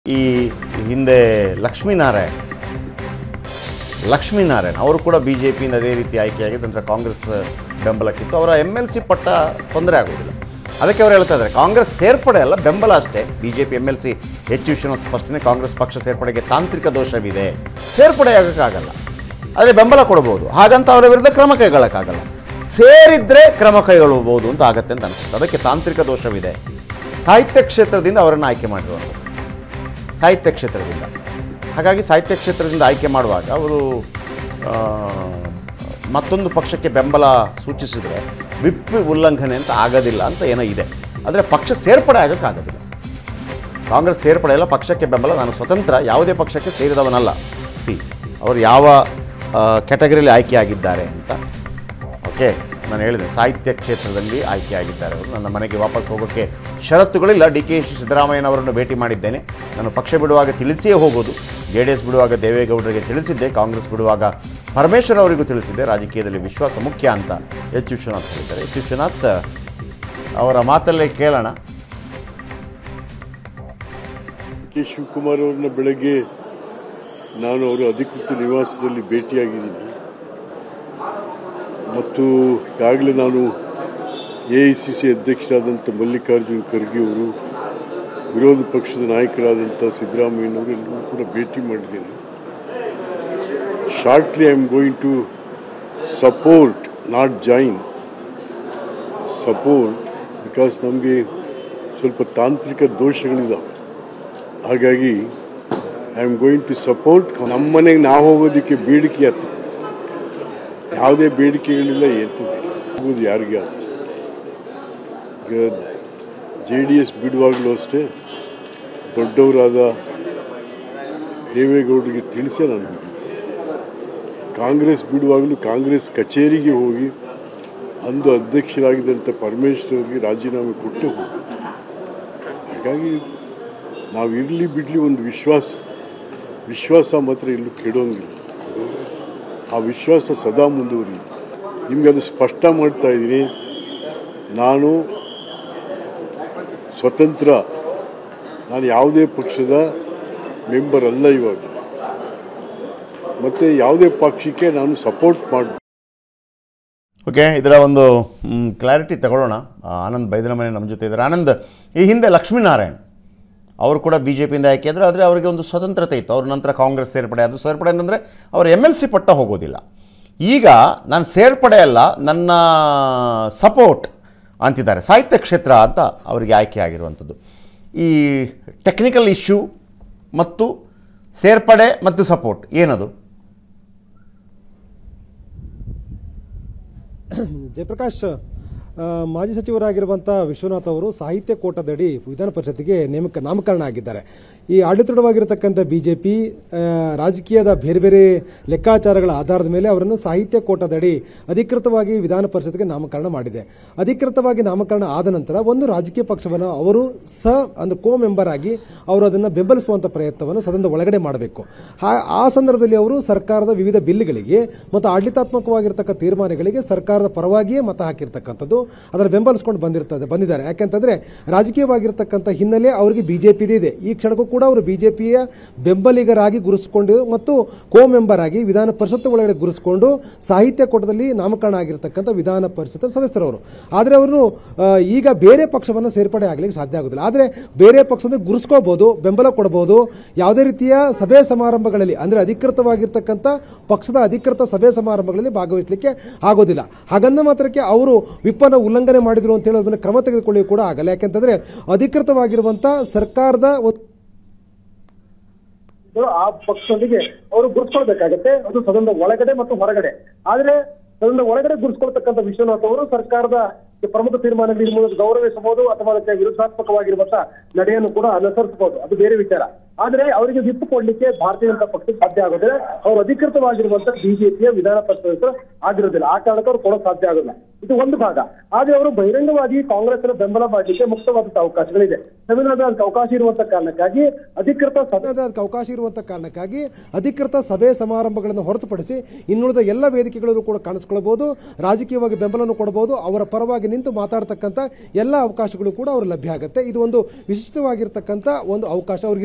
ಈ ಹಿಂದೆ ಲಕ್ಷ್ಮೀನಾರಾಯಣ್ ಲಕ್ಷ್ಮೀನಾರಾಯಣ್ ಅವರು ಕೂಡ ಬಿ ಜೆ ಪಿಯಿಂದ ಅದೇ ರೀತಿ ಆಯ್ಕೆಯಾಗಿದ್ದು ನಂತರ ಕಾಂಗ್ರೆಸ್ ಬೆಂಬಲಕ್ಕಿತ್ತು ಅವರ ಎಮ್ ಎಲ್ ಸಿ ಪಟ್ಟ ತೊಂದರೆ ಆಗೋದಿಲ್ಲ ಅದಕ್ಕೆ ಅವರು ಹೇಳ್ತಾ ಇದ್ದಾರೆ ಕಾಂಗ್ರೆಸ್ ಸೇರ್ಪಡೆ ಅಲ್ಲ ಬೆಂಬಲ ಅಷ್ಟೇ B J P M L C ಹೆಚ್ಚು ವಿಶ್ವನಾಥ್ ಸ್ಪಷ್ಟನೆ ಕಾಂಗ್ರೆಸ್ ಪಕ್ಷ ಸೇರ್ಪಡೆಗೆ ತಾಂತ್ರಿಕ ದೋಷವಿದೆ ಸೇರ್ಪಡೆ ಆಗೋಕ್ಕಾಗಲ್ಲ ಆದರೆ ಬೆಂಬಲ ಕೊಡ್ಬೋದು ಹಾಗಂತ ಅವರ ವಿರುದ್ಧ ಕ್ರಮ ಕೈಗೊಳ್ಳೋಕ್ಕಾಗಲ್ಲ ಸೇರಿದ್ರೆ ಕ್ರಮ ಕೈಗೊಳ್ಳಬಹುದು ಅಂತ ಆಗತ್ತೆ ಅಂತ ಅನಿಸುತ್ತೆ ಅದಕ್ಕೆ ತಾಂತ್ರಿಕ ದೋಷವಿದೆ ಸಾಹಿತ್ಯ ಕ್ಷೇತ್ರದಿಂದ ಅವರನ್ನು ಆಯ್ಕೆ ಮಾಡಿರುವಂಥದ್ದು ಸಾಹಿತ್ಯ ಕ್ಷೇತ್ರದಿಂದ ಹಾಗಾಗಿ ಸಾಹಿತ್ಯ ಕ್ಷೇತ್ರದಿಂದ ಆಯ್ಕೆ ಮಾಡುವಾಗ ಅವರು ಆ, ಮತ್ತೊಂದು ಪಕ್ಷಕ್ಕೆ ಬೆಂಬಲ ಸೂಚಿಸಿದರೆ ವಿಪ್ ಉಲ್ಲಂಘನೆ ಅಂತ ಆಗೋದಿಲ್ಲ ಅಂತ ಏನೋ ಇದೆ ಆದರೆ ಪಕ್ಷ ಸೇರ್ಪಡೆ ಆಗೋಕ್ಕಾಗೋದಿಲ್ಲ ಕಾಂಗ್ರೆಸ್ ಸೇರ್ಪಡೆ ಇಲ್ಲ ಪಕ್ಷಕ್ಕೆ ಬೆಂಬಲ ನಾನು ಸ್ವತಂತ್ರ ಯಾವುದೇ ಪಕ್ಷಕ್ಕೆ ಸೇರಿದವನಲ್ಲ ಸಿ ಅವರು ಯಾವ ಕ್ಯಾಟಗರಿಯಲ್ಲಿ ಆಯ್ಕೆಯಾಗಿದ್ದಾರೆ ಅಂತ ಓಕೆ ನಾನು ಹೇಳಿದೆ ಸಾಹಿತ್ಯ ಕ್ಷೇತ್ರದಲ್ಲಿ ಆಯ್ಕೆಯಾಗಿದ್ದಾರೆ ಅವರು ನನ್ನ ಮನೆಗೆ ವಾಪಸ್ ಹೋಗೋಕ್ಕೆ ಷರತ್ತುಗಳಿಲ್ಲ ಡಿ ಕೆ ಶಿ ಸಿದ್ದರಾಮಯ್ಯನವರನ್ನು ಭೇಟಿ ಮಾಡಿದ್ದೇನೆ ನಾನು ಪಕ್ಷ ಬಿಡುವಾಗ ತಿಳಿಸಿಯೇ ಹೋಗೋದು ಜೆ ಡಿ ಎಸ್ ಬಿಡುವಾಗ ದೇವೇಗೌಡರಿಗೆ ತಿಳಿಸಿದ್ದೆ ಕಾಂಗ್ರೆಸ್ ಬಿಡುವಾಗ ಪರಮೇಶ್ವರ್ ಅವರಿಗೂ ತಿಳಿಸಿದ್ದೆ ರಾಜಕೀಯದಲ್ಲಿ ವಿಶ್ವಾಸ ಮುಖ್ಯ ಅಂತ ಎಚ್ ವಿಶ್ವನಾಥ್ ಹೇಳಿದ್ದಾರೆ ಎಚ್ ವಿಶ್ವನಾಥ್ ಅವರ ಮಾತಲ್ಲೇ ಕೇಳೋಣ ಕೆ ಶಿವಕುಮಾರ್ ಅವ್ರನ್ನ ಬೆಳಗ್ಗೆ ನಾನು ಅವರ ಅಧಿಕೃತ ನಿವಾಸದಲ್ಲಿ ಭೇಟಿಯಾಗಿದ್ದೀನಿ ಮತ್ತು ಈಗಾಗಲೇ ನಾನು ಎ ಐ ಸಿ ಸಿ ಅಧ್ಯಕ್ಷರಾದಂಥ ಮಲ್ಲಿಕಾರ್ಜುನ್ ಖರ್ಗೆ ಅವರು ವಿರೋಧ ಪಕ್ಷದ ನಾಯಕರಾದಂಥ ಸಿದ್ದರಾಮಯ್ಯನವರು ಎಲ್ಲರೂ ಕೂಡ ಭೇಟಿ ಮಾಡಿದ್ದೇನೆ shortly I am going to support not join support because ನಮಗೆ ಸ್ವಲ್ಪ ತಾಂತ್ರಿಕ ದೋಷಗಳಿದ್ದಾವೆ ಹಾಗಾಗಿ I am going to support ನಮ್ಮ ಮನೆಗೆ ನಾವು ಹೋಗೋದಕ್ಕೆ ಬೇಡಿಕೆ ಆಯ್ತು ಯಾವುದೇ ಬೇಡಿಕೆಗಳಿಲ್ಲ ಎಂತಿದೆ ಹೋಗೋದು ಯಾರಿಗೆ ಆಯ್ತು ಈಗ ಜೆ ಡಿ ಎಸ್ ಬಿಡುವಾಗಲೂ ಅಷ್ಟೇ ದೊಡ್ಡವರಾದ ದೇವೇಗೌಡರಿಗೆ ತಿಳಿಸೇ ನಾನು ಹೋಗಿದ್ದೆ. ಕಾಂಗ್ರೆಸ್ ಬಿಡುವಾಗಲೂ ಕಾಂಗ್ರೆಸ್ ಕಚೇರಿಗೆ ಹೋಗಿ ಅಂದು ಅಧ್ಯಕ್ಷರಾಗಿದ್ದಂಥ ಪರಮೇಶ್ವರ್ ಅವರಿಗೆ ರಾಜೀನಾಮೆ ಕೊಟ್ಟೆ ಹೋಗಿ ಹಾಗಾಗಿ ನಾವು ಇರಲಿ ಬಿಡಲಿ ಒಂದು ವಿಶ್ವಾಸ ವಿಶ್ವಾಸ ಮಾತ್ರ ಎಲ್ಲೂ ಕೆಡೋಂಗಿಲ್ಲ ಆ ವಿಶ್ವಾಸ ಸದಾ ಮುಂದುವರಿ ನಿಮಗೆ ಅದು ಸ್ಪಷ್ಟ ಮಾಡ್ತಾ ಇದ್ದೀನಿ ನಾನು ಸ್ವತಂತ್ರ ನಾನು ಯಾವುದೇ ಪಕ್ಷದ ಮೆಂಬರ್ ಅಲ್ಲ ಇವಾಗ ಮತ್ತು ಯಾವುದೇ ಪಕ್ಷಕ್ಕೆ ನಾನು ಸಪೋರ್ಟ್ ಮಾಡಿ ಓಕೆ ಇದರ ಒಂದು ಕ್ಲಾರಿಟಿ ತಗೊಳ್ಳೋಣ ಆ, ಆನಂದ್ ಬೈದ್ರಮನೆ ನಮ್ಮ ಜೊತೆ ಇದ್ದಾರೆ ಆನಂದ್ ಈ ಹಿಂದೆ ಲಕ್ಷ್ಮೀನಾರಾಯಣ್ ಅವರು ಕೂಡ ಬಿ ಜೆ ಪಿಯಿಂದ ಆಯ್ಕೆ ಆದರೆ ಆದರೆ ಅವರಿಗೆ ಒಂದು ಸ್ವತಂತ್ರತೆ ಇತ್ತು ಅವ್ರ ನಂತರ ಕಾಂಗ್ರೆಸ್ ಸೇರ್ಪಡೆ ಅದು ಸೇರ್ಪಡೆ ಅಂತಂದರೆ ಅವರು ಎಮ್ ಎಲ್ ಸಿ ಪಟ್ಟ ಹೋಗೋದಿಲ್ಲ ಈಗ ನಾನು ಸೇರ್ಪಡೆ ಅಲ್ಲ ನನ್ನ ಸಪೋರ್ಟ್ ಅಂತಿದ್ದಾರೆ ಸಾಹಿತ್ಯ ಕ್ಷೇತ್ರ ಅಂತ ಅವರಿಗೆ ಆಯ್ಕೆ ಆಗಿರುವಂಥದ್ದು ಈ ಟೆಕ್ನಿಕಲ್ ಇಶ್ಯೂ ಮತ್ತು ಸೇರ್ಪಡೆ ಮತ್ತು ಸಪೋರ್ಟ್ ಏನದು ಜಯಪ್ರಕಾಶ್ ಆ, ಮಾಜಿ ಸಚಿವರಾಗಿರುವಂಥ ವಿಶ್ವನಾಥ್ ಅವರು ಸಾಹಿತ್ಯ ಕೋಟದಡಿ ವಿಧಾನ ಪರಿಷತ್ತಿಗೆ ನೇಮಕ ನಾಮಕರಣ ಆಗಿದ್ದಾರೆ ಈ ಆಡಳಿತವಾಗಿರತಕ್ಕಂಥ ಬಿ ಜೆ ಪಿ ರಾಜಕೀಯದ ಬೇರೆ ಬೇರೆ ಲೆಕ್ಕಾಚಾರಗಳ ಆಧಾರದ ಮೇಲೆ ಅವರನ್ನು ಸಾಹಿತ್ಯ ಕೋಟದಡಿ ಅಧಿಕೃತವಾಗಿ ವಿಧಾನ ಪರಿಷತ್ಗೆ ನಾಮಕರಣ ಮಾಡಿದೆ ಅಧಿಕೃತವಾಗಿ ನಾಮಕರಣ ಆದ ನಂತರ ಒಂದು ರಾಜಕೀಯ ಪಕ್ಷವನ್ನು ಅವರು ಸ ಅಂದ್ರೆ ಕೋ ಮೆಂಬರ್ ಆಗಿ ಅವರು ಅದನ್ನು ಬೆಂಬಲಿಸುವಂಥ ಪ್ರಯತ್ನವನ್ನು ಸದನದ ಒಳಗಡೆ ಮಾಡಬೇಕು ಆ- ಆ ಸಂದರ್ಭದಲ್ಲಿ ಅವರು ಸರ್ಕಾರದ ವಿವಿಧ ಬಿಲ್ಗಳಿಗೆ ಮತ್ತು ಆಡಳಿತಾತ್ಮಕವಾಗಿರ್ತಕ್ಕ ತೀರ್ಮಾನಗಳಿಗೆ ಸರ್ಕಾರದ ಪರವಾಗಿಯೇ ಮತ ಹಾಕಿರ್ತಕ್ಕಂಥದ್ದು ಅದರ ಬೆಂಬಲಿಸ್ಕೊಂಡು ಬಂದಿರ್ತದೆ ಬಂದಿದ್ದಾರೆ ಯಾಕೆಂತಂದ್ರೆ ರಾಜಕೀಯವಾಗಿರ್ತಕ್ಕಂಥ ಹಿನ್ನೆಲೆ ಅವರಿಗೆ ಬಿಜೆಪಿ ಇದೆ ಈ ಕ್ಷಣಕ್ಕೂ ಕೂಡ ಅವರು ಬಿಜೆಪಿಯ ಬೆಂಬಲಿಗರಾಗಿ ಗುರುಸ್ಕೊಂಡು ಮತ್ತು ಕೋ ಮೆಂಬರ್ ಆಗಿ ವಿಧಾನ ಪರಿಷತ್ ಒಳಗಡೆ ಗುರುಸ್ಕೊಂಡು ಸಾಹಿತ್ಯ ಕೂಟದಲ್ಲಿ ನಾಮಕರಣ ಆಗಿರ್ತಕ್ಕಂಥ ವಿಧಾನ ಪರಿಷತ್ ಸದಸ್ಯರವರು ಆದರೆ ಅವರು ಆ, ಈಗ ಬೇರೆ ಪಕ್ಷವನ್ನು ಸೇರ್ಪಡೆ ಆಗಲಿಕ್ಕೆ ಸಾಧ್ಯ ಆಗೋದಿಲ್ಲ ಆದರೆ ಬೇರೆ ಪಕ್ಷದ ಗುರುಸ್ಕೋಬಹುದು ಬೆಂಬಲ ಕೊಡಬಹುದು ಯಾವುದೇ ರೀತಿಯ ಸಭೆ ಸಮಾರಂಭಗಳಲ್ಲಿ ಅಂದರೆ ಅಧಿಕೃತವಾಗಿರ್ತಕ್ಕಂಥ ಪಕ್ಷದ ಅಧಿಕೃತ ಸಭೆ ಸಮಾರಂಭಗಳಲ್ಲಿ ಭಾಗವಹಿಸಲಿಕ್ಕೆ ಆಗೋದಿಲ್ಲ ಹಾಗಂದ ಮಾತ್ರಕ್ಕೆ ಅವರು ವಿಪ್ಪನ್ನು ಉಲ್ಲಂಘನೆ ಮಾಡಿದ್ರು ಅಂತ ಹೇಳಿ ಅದನ್ನ ಕ್ರಮ ತೆಗೆದುಕೊಳ್ಳಿ ಕೂಡ ಆಗಲ್ಲ ಯಾಕೆಂತಂದ್ರೆ ಅಧಿಕೃತವಾಗಿರುವಂತ ಸರ್ಕಾರದ ಒಂದು ಆ ಪಕ್ಷದೊಂದಿಗೆ ಅವರು ಗುರುತಿಸ್ಕೊಳ್ಬೇಕಾಗತ್ತೆ ಅದು ಸದನದ ಒಳಗಡೆ ಮತ್ತು ಹೊರಗಡೆ ಆದ್ರೆ ಸದನದ ಒಳಗಡೆ ಗುರುತಿಸ್ಕೊಳ್ತಕ್ಕಂಥ ವಿಶ್ವನಾಥ್ ಅವರು ಸರ್ಕಾರದ ಪ್ರಮುಖ ತೀರ್ಮಾನಗಳ ಮೂಲಕ ಗೌರವಿಸಬಹುದು ಅಥವಾ ಅದಕ್ಕೆ ವಿರುದ್ಧಾತ್ಮಕವಾಗಿರುವಂತಹ ನಡೆಯನ್ನು ಕೂಡ ಅನುಸರಿಸಬಹುದು ಅದು ಬೇರೆ ವಿಚಾರ ಆದ್ರೆ ಅವರಿಗೆ ವಿಪ್ ಕೊಡ್ಲಿಕ್ಕೆ ಭಾರತೀಯ ಜನತಾ ಪಕ್ಷಕ್ಕೆ ಸಾಧ್ಯ ಆಗೋದಿಲ್ಲ ಅವರು ಅಧಿಕೃತವಾಗಿರುವಂತಹ ಬಿಜೆಪಿಯ ವಿಧಾನ ಪರಿಷತ್ ಆಗಿರೋದಿಲ್ಲ ಆ ಕಾರಣಕ್ಕೆ ಅವ್ರು ಕೊಡೋಕ್ ಸಾಧ್ಯ ಆಗೋದಿಲ್ಲ ಇದು ಒಂದು ಭಾಗ ಆದ್ರೆ ಅವರು ಬಹಿರಂಗವಾಗಿ ಕಾಂಗ್ರೆಸ್ ಬೆಂಬಲ ಮಾಡಲಿಕ್ಕೆ ಮುಕ್ತವಾದಂತಹ ಅವಕಾಶಗಳಿದೆ ಸಂವಿಧಾನದ ಅವಕಾಶ ಇರುವಂತ ಕಾರಣಕ್ಕಾಗಿ ಅಧಿಕೃತ ಸಭೆ ಅದಕ್ಕೆ ಅವಕಾಶ ಇರುವಂತ ಕಾರಣಕ್ಕಾಗಿ ಅಧಿಕೃತ ಸಭೆ ಸಮಾರಂಭಗಳನ್ನು ಹೊರತುಪಡಿಸಿ ಇನ್ನುಳಿದ ಎಲ್ಲ ವೇದಿಕೆಗಳಲ್ಲೂ ಕೂಡ ಕಾಣಿಸ್ಕೊಳ್ಬಹುದು ರಾಜಕೀಯವಾಗಿ ಬೆಂಬಲವನ್ನು ಕೊಡಬಹುದು ಅವರ ಪರವಾಗಿ ನಿಂತು ಮಾತಾಡ್ತಕ್ಕಂಥ ಎಲ್ಲ ಅವಕಾಶಗಳು ಕೂಡ ಅವ್ರಿಗೆ ಲಭ್ಯ ಆಗುತ್ತೆ ಇದು ಒಂದು ವಿಶಿಷ್ಟವಾಗಿರ್ತಕ್ಕಂಥ ಒಂದು ಅವಕಾಶ ಅವ್ರಿಗೆ ಇರ್ತಕ್ಕಂಥದ್ದು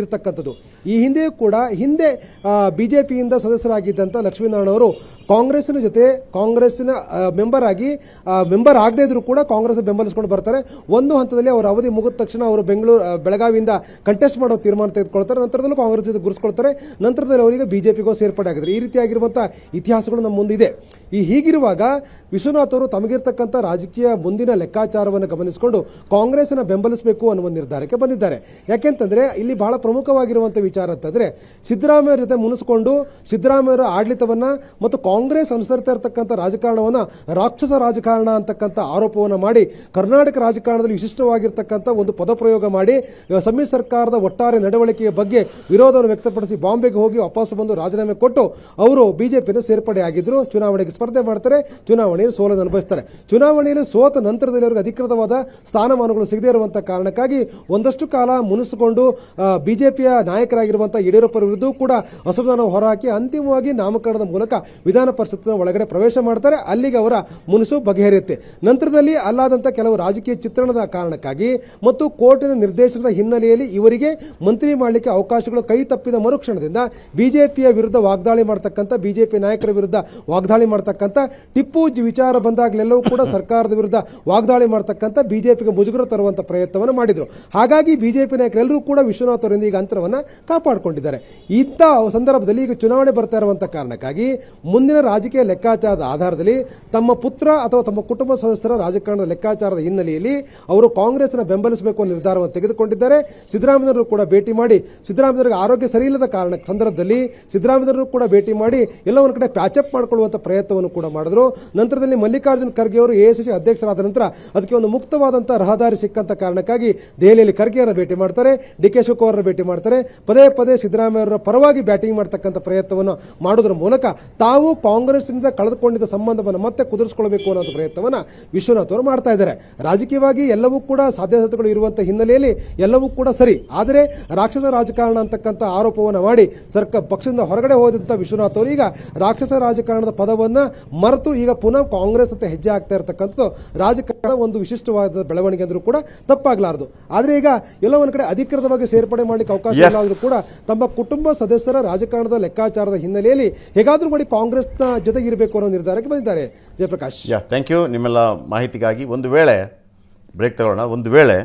ಇರುವಂಥದ್ದು ಈ ಹಿಂದೆಯೂ ಕೂಡ ಹಿಂದೆ ಬಿಜೆಪಿಯಿಂದ ಸದಸ್ಯರಾಗಿದ್ದಂಥ ಲಕ್ಷ್ಮೀನಾರಾಯಣ ಅವರು ಕಾಂಗ್ರೆಸ್ಸಿನ ಜೊತೆ ಕಾಂಗ್ರೆಸ್ಸಿನ ಆ, ಮೆಂಬರ್ ಆಗಿ ಆ, ಮೆಂಬರ್ ಆಗದೇ ಇದ್ರೂ ಕೂಡ ಕಾಂಗ್ರೆಸ್ ಬೆಂಬಲಿಸಿಕೊಂಡು ಬರ್ತಾರೆ ಒಂದು ಹಂತದಲ್ಲಿ ಅವರ ಅವಧಿ ಮುಗಿದ ತಕ್ಷಣ ಅವರು ಬೆಂಗಳೂರು ಆ, ಬೆಳಗಾವಿಯಿಂದ ಕಂಟೆಸ್ಟ್ ಮಾಡೋ ತೀರ್ಮಾನ ತೆಗೆದುಕೊಳ್ತಾರೆ ನಂತರದಲ್ಲೂ ಕಾಂಗ್ರೆಸ್ ಜೊತೆ ಗುರುಸ್ಕೊಳ್ತಾರೆ ನಂತರದಲ್ಲಿ ಅವರಿಗೆ ಬಿಜೆಪಿಗೂ ಸೇರ್ಪಡೆ ಆಗಿದ್ದಾರೆ ಈ ರೀತಿಯಾಗಿರುವಂಥ ಇತಿಹಾಸಗಳು ನಮ್ಮ ಮುಂದಿದೆ ಈ ಹೀಗಿರುವಾಗ ವಿಶ್ವನಾಥ್ ಅವರು ತಮಗಿರ್ತಕ್ಕಂಥ ರಾಜಕೀಯ ಮುಂದಿನ ಲೆಕ್ಕಾಚಾರವನ್ನು ಗಮನಿಸಿಕೊಂಡು ಕಾಂಗ್ರೆಸ್ನ ಬೆಂಬಲಿಸಬೇಕು ಅನ್ನುವ ನಿರ್ಧಾರಕ್ಕೆ ಬಂದಿದ್ದಾರೆ ಯಾಕೆಂತಂದ್ರೆ ಇಲ್ಲಿ ಬಹಳ ಪ್ರಮುಖವಾಗಿರುವಂಥ ವಿಚಾರ ಅಂತಂದ್ರೆ ಸಿದ್ದರಾಮಯ್ಯ ಜೊತೆ ಮುನಿಸಿಕೊಂಡು ಸಿದ್ದರಾಮಯ್ಯರ ಆಡಳಿತವನ್ನ ಮತ್ತು ಕಾಂಗ್ರೆಸ್ ಅನುಸರಿಸ್ತಾ ಇರತಕ್ಕಂಥ ರಾಜಕಾರಣವನ್ನ ರಾಕ್ಷಸ ರಾಜಕಾರಣ ಅಂತಕ್ಕಂಥ ಆರೋಪವನ್ನು ಮಾಡಿ ಕರ್ನಾಟಕ ರಾಜಕಾರಣದಲ್ಲಿ ವಿಶಿಷ್ಟವಾಗಿರ್ತಕ್ಕಂಥ ಒಂದು ಪದಪ್ರಯೋಗ ಮಾಡಿ ಇವಾಗ ಸಮ್ಮಿಶ್ರ ಸರ್ಕಾರದ ಒಟ್ಟಾರೆ ನಡವಳಿಕೆಯ ಬಗ್ಗೆ ವಿರೋಧವನ್ನು ವ್ಯಕ್ತಪಡಿಸಿ ಬಾಂಬೆಗೆ ಹೋಗಿ ವಾಪಸ್ ಬಂದು ರಾಜೀನಾಮೆ ಕೊಟ್ಟು ಅವರು ಬಿಜೆಪಿನ ಸೇರ್ಪಡೆಯಾಗಿದ್ರು ಚುನಾವಣೆಗೆ ಸ್ಪರ್ಧೆ ಮಾಡ್ತಾರೆ ಚುನಾವಣೆಯಲ್ಲಿ ಸೋಲನ್ನು ಅನುಭವಿಸ್ತಾರೆ ಚುನಾವಣೆಯಲ್ಲಿ ಸೋತ ನಂತರದಲ್ಲಿ ಅವರಿಗೆ ಅಧಿಕೃತವಾದ ಸ್ಥಾನಮಾನಗಳು ಸಿಗದೇ ಇರುವಂತಹ ಕಾರಣಕ್ಕಾಗಿ ಒಂದಷ್ಟು ಕಾಲ ಮುನಿಸಿಕೊಂಡು ಬಿಜೆಪಿಯ ನಾಯಕರಾಗಿರುವಂತಹ ಯಡಿಯೂರಪ್ಪರ ವಿರುದ್ಧ ಕೂಡ ಅಸಮಾಧಾನ ಹೊರಹಾಕಿ ಅಂತಿಮವಾಗಿ ನಾಮಕರಣದ ಮೂಲಕ ವಿಧಾನ ಪರಿಷತ್ತಿನ ಒಳಗಡೆ ಪ್ರವೇಶ ಮಾಡ್ತಾರೆ ಅಲ್ಲಿಗೆ ಅವರ ಮುನಿಸು ಬಗೆಹರಿಯುತ್ತೆ ನಂತರದಲ್ಲಿ ಅಲ್ಲಾದಂಥ ಕೆಲವು ರಾಜಕೀಯ ಚಿತ್ರಣದ ಕಾರಣಕ್ಕಾಗಿ ಮತ್ತು ಕೋರ್ಟಿನ ನಿರ್ದೇಶನದ ಹಿನ್ನೆಲೆಯಲ್ಲಿ ಇವರಿಗೆ ಮಂತ್ರಿ ಮಾಡಲಿಕ್ಕೆ ಅವಕಾಶಗಳು ಕೈ ತಪ್ಪಿದ ಮರುಕ್ಷಣದಿಂದ ಬಿಜೆಪಿಯ ವಿರುದ್ಧ ವಾಗ್ದಾಳಿ ಮಾಡ್ತಕ್ಕಂಥ ಬಿಜೆಪಿ ನಾಯಕರ ವಿರುದ್ಧ ವಾಗ್ದಾಳಿ ಮಾಡ್ತಕ್ಕಂಥ ಟಿಪ್ಪು ಜಿ ವಿಚಾರ ಬಂದಾಗಲೆಲ್ಲವೂ ಕೂಡ ಸರ್ಕಾರದ ವಿರುದ್ಧ ವಾಗ್ದಾಳಿ ಮಾಡ್ತಕ್ಕಂಥ ಬಿಜೆಪಿಗೆ ಮುಜುಗರ ತರುವಂತ ಪ್ರಯತ್ನವನ್ನು ಮಾಡಿದ್ರು ಹಾಗಾಗಿ ಬಿಜೆಪಿ ನಾಯಕರೆಲ್ಲರೂ ಕೂಡ ವಿಶ್ವನಾಥ್ ಅವರಿಂದ ಈಗ ಅಂತರವನ್ನ ಕಾಪಾಡಿಕೊಂಡಿದ್ದಾರೆ ಇಂಥ ಸಂದರ್ಭದಲ್ಲಿ ಈಗ ಚುನಾವಣೆ ಬರ್ತಾ ಇರುವಂತ ಕಾರಣಕ್ಕಾಗಿ ಮುಂದಿನ ರಾಜಕೀಯ ಲೆಕ್ಕಾಚಾರದ ಆಧಾರದಲ್ಲಿ ತಮ್ಮ ಪುತ್ರ ಅಥವಾ ತಮ್ಮ ಕುಟುಂಬ ಸದಸ್ಯರ ರಾಜಕಾರಣದ ಲೆಕ್ಕಾಚಾರದ ಹಿನ್ನೆಲೆಯಲ್ಲಿ ಅವರು ಕಾಂಗ್ರೆಸ್ನ ಬೆಂಬಲಿಸಬೇಕು ಅನ್ನೋ ನಿರ್ಧಾರವನ್ನು ತೆಗೆದುಕೊಂಡಿದ್ದಾರೆ ಸಿದ್ದರಾಮಯ್ಯರು ಕೂಡ ಭೇಟಿ ಮಾಡಿ ಸಿದ್ದರಾಮಯ್ಯರಿಗೆ ಆರೋಗ್ಯ ಸರಿಯಿಲ್ಲದ ಕಾರಣ ಸಂದರ್ಭದಲ್ಲಿ ಸಿದ್ದರಾಮಯ್ಯರು ಕೂಡ ಭೇಟಿ ಮಾಡಿ ಎಲ್ಲ ಒಂದು ಕಡೆ ಪ್ಯಾಚಪ್ ಮಾಡಿಕೊಳ್ಳುವಂತ ಪ್ರಯತ್ನವನ್ನು ಕೂಡ ಮಾಡಿದ್ರು ನಂತರದಲ್ಲಿ ಮಲ್ಲಿಕಾರ್ಜುನ್ ಖರ್ಗೆ ಅವರು ಎಐಸಿಸಿ ಅಧ್ಯಕ್ಷರಾದ ನಂತರ ಅದಕ್ಕೆ ಒಂದು ಮುಕ್ತವಾದಂತಹ ರಹದಾರಿ ಸಿಕ್ಕಂತ ಕಾರಣಕ್ಕಾಗಿ ದೆಹಲಿಯಲ್ಲಿ ಖರ್ಗೆಯವರ ಭೇಟಿ ಮಾಡ್ತಾರೆ ಡಿ ಕೆ ಶಿವಕುಮಾರ್ ಭೇಟಿ ಮಾಡ್ತಾರೆ ಪದೇ ಪದೇ ಸಿದ್ದರಾಮಯ್ಯ ಅವರ ಪರವಾಗಿ ಬ್ಯಾಟಿಂಗ್ ಮಾಡ್ತಕ್ಕಂಥ ಪ್ರಯತ್ನವನ್ನು ಮಾಡೋದ್ರ ಮೂಲಕ ತಾವು ಕಾಂಗ್ರೆಸ್ನಿಂದ ಕಳೆದುಕೊಂಡಿದ್ದ ಸಂಬಂಧವನ್ನು ಮತ್ತೆ ಕುದುರಿಸಿಕೊಳ್ಳಬೇಕು ಅನ್ನೋ ಪ್ರಯತ್ನವನ್ನ ವಿಶ್ವನಾಥ್ ಅವರು ಮಾಡ್ತಾ ಇದ್ದಾರೆ ರಾಜಕೀಯವಾಗಿ ಎಲ್ಲವೂ ಕೂಡ ಸಾಧ್ಯತೆಗಳು ಇರುವಂತಹ ಹಿನ್ನೆಲೆಯಲ್ಲಿ ಎಲ್ಲವೂ ಕೂಡ ಸರಿ ಆದರೆ ರಾಕ್ಷಸ ರಾಜಕಾರಣ ಅಂತಕ್ಕಂಥ ಆರೋಪವನ್ನು ಮಾಡಿ ಸರ್ಕಾರ ಪಕ್ಷದಿಂದ ಹೊರಗಡೆ ಹೋದಂತ ವಿಶ್ವನಾಥ್ ಅವರು ಈಗ ರಾಕ್ಷಸ ರಾಜಕಾರಣದ ಪದವನ್ನ ಮರೆತು ಈಗ ಪುನಃ ಕಾಂಗ್ರೆಸ್ ಅಂತ ಹೆಜ್ಜೆ ಆಗ್ತಾ ಇರತಕ್ಕಂಥದ್ದು ರಾಜಕಾರಣ ಒಂದು ವಿಶಿಷ್ಟವಾದ ಬೆಳವಣಿಗೆ ಅಂದ್ರೂ ಕೂಡ ತಪ್ಪಾಗಲಾರದು ಆದ್ರೆ ಈಗ ಎಲ್ಲ ಒಂದ್ ಕಡೆ ಅಧಿಕೃತವಾಗಿ ಸೇರ್ಪಡೆ ಮಾಡಲಿಕ್ಕೆ ಅವಕಾಶ Yes. ಇಲ್ಲ ಆದ್ರೂ ಕೂಡ ತಮ್ಮ ಕುಟುಂಬ ಸದಸ್ಯರ ರಾಜಕಾರಣದ ಲೆಕ್ಕಾಚಾರದ ಹಿನ್ನೆಲೆಯಲ್ಲಿ ಹೇಗಾದ್ರೂ ಮಾಡಿ ಕಾಂಗ್ರೆಸ್ನ ಜೊತೆಗೆ ಇರಬೇಕು ಅನ್ನೋ ನಿರ್ಧಾರಕ್ಕೆ ಬಂದಿದ್ದಾರೆ ಜಯಪ್ರಕಾಶ್ ಯಾ ಥ್ಯಾಂಕ್ ಯು ನಿಮ್ಮೆಲ್ಲ ಮಾಹಿತಿಗಾಗಿ ಒಂದು ವೇಳೆ ಬ್ರೇಕ್ ತಗೊಳ್ಳೋಣ ಒಂದು ವೇಳೆ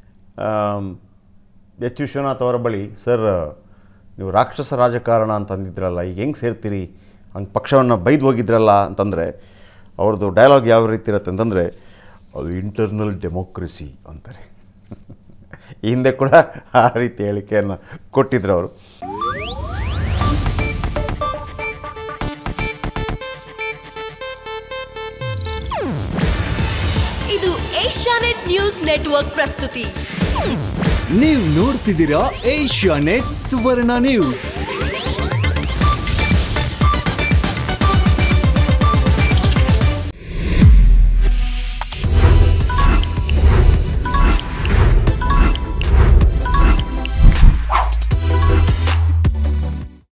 ಆಮ್, ಎಚ್ ವಿಶ್ವನಾಥ್ ಅವರ ಬಳಿ ಸರ್ ನೀವು ರಾಕ್ಷಸ ರಾಜಕಾರಣ ಅಂತ ಅಂದಿದ್ರಲ್ಲ ಈಗ ಹೆಂಗೆ ಸೇರ್ತೀರಿ ಹಂಗೆ ಪಕ್ಷವನ್ನು ಬೈದು ಹೋಗಿದ್ರಲ್ಲ ಅಂತಂದರೆ ಅವ್ರದ್ದು ಡೈಲಾಗ್ ಯಾವ ರೀತಿ ಇರುತ್ತೆ ಅಂತಂದರೆ ಅದು ಇಂಟರ್ನಲ್ ಡೆಮೋಕ್ರಸಿ ಅಂತಾರೆ ಈ ಹಿಂದೆ ಕೂಡ ಆ ರೀತಿ ಹೇಳಿಕೆಯನ್ನು ಕೊಟ್ಟಿದ್ರು ಅವರು ಇದು ಏಷ್ಯಾನೆಟ್ ನ್ಯೂಸ್ ನೆಟ್ವರ್ಕ್ ಪ್ರಸ್ತುತಿ ನೀವು ನೋಡ್ತಿದ್ದೀರಾ ಏಷ್ಯಾ ನೆಟ್ ಸುವರ್ಣ ನ್ಯೂಸ್